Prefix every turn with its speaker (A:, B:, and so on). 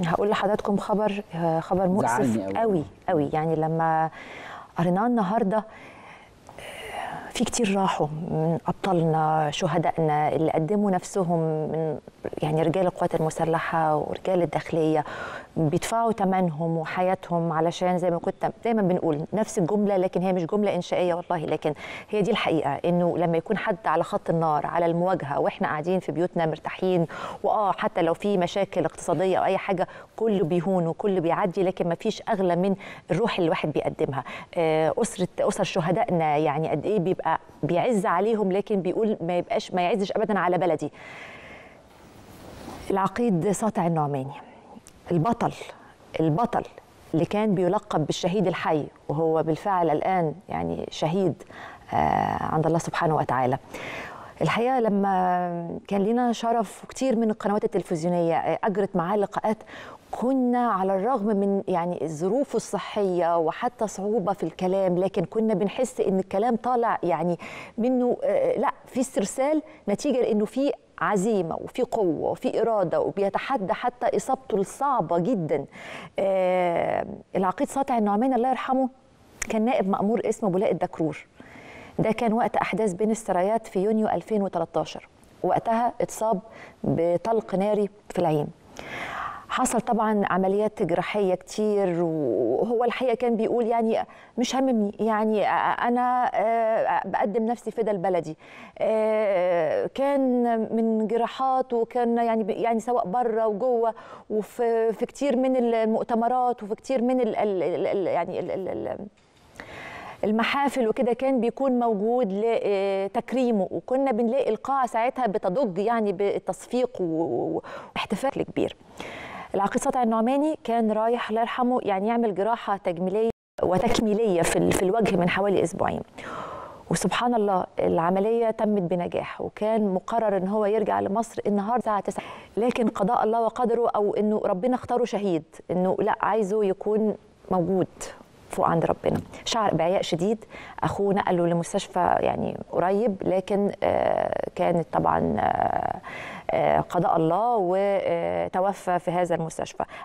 A: هقول لحضراتكم خبر خبر مؤسف
B: زعلني أوي.
A: قوي قوي يعني لما قريناه النهارده في كتير راحوا من ابطالنا شهدائنا اللي قدموا نفسهم من يعني رجال القوات المسلحه ورجال الداخليه بيدفعوا ثمنهم وحياتهم علشان زي ما كنت دايما بنقول نفس الجمله لكن هي مش جمله انشائيه والله لكن هي دي الحقيقه انه لما يكون حد على خط النار على المواجهه واحنا قاعدين في بيوتنا مرتاحين واه حتى لو في مشاكل اقتصاديه او اي حاجه كله بيهون وكله بيعدي لكن ما فيش اغلى من الروح اللي الواحد بيقدمها آه، اسره اسر شهدائنا يعني قد ايه بيبقى بيعز عليهم لكن بيقول ما يبقاش ما يعزش ابدا على بلدي العقيد ساطع النعماني البطل البطل اللي كان بيلقب بالشهيد الحي وهو بالفعل الآن يعني شهيد آه، عند الله سبحانه وتعالى الحقيقة لما كان لنا شرف كتير من القنوات التلفزيونية آه، أجرت معاه لقاءات كنا على الرغم من يعني الظروف الصحية وحتى صعوبة في الكلام لكن كنا بنحس إن الكلام طالع يعني منه آه، لا في استرسال نتيجة لأنه في عزيمة وفي قوة وفي إرادة وبيتحدى حتى إصابته الصعبة جدا آه العقيد ساطع النعمان الله يرحمه كان نائب مأمور اسمه بولاء الدكرور ده كان وقت أحداث بين السرايات في يونيو 2013 وقتها اتصاب بطلق ناري في العين حصل طبعا عمليات جراحية كتير وهو الحقيقة كان بيقول يعني مش هممني يعني أنا آه، بقدم نفسي فدا البلدي آه، كان من جراحات وكان يعني يعني سواء بره وجوه وفي في كتير من المؤتمرات وفي كتير من ال ال ال يعني ال ال ال المحافل وكده كان بيكون موجود لتكريمه وكنا بنلاقي القاعة ساعتها بتضج يعني بالتصفيق و- واحتفال كبير العقيد ساطع النعماني كان رايح الله يرحمه يعني يعمل جراحة تجميلية وتكميلية في ال- في الوجه من حوالي أسبوعين وسبحان الله العملية تمت بنجاح وكان مقرر ان هو يرجع لمصر النهارده الساعة 9 لكن قضاء الله وقدره او انه ربنا اختاره شهيد انه لا عايزه يكون موجود فوق عند ربنا شعر بعياء شديد اخوه نقله لمستشفى يعني قريب لكن آه، كانت طبعا آه، آه، قضاء الله وتوفى في هذا المستشفى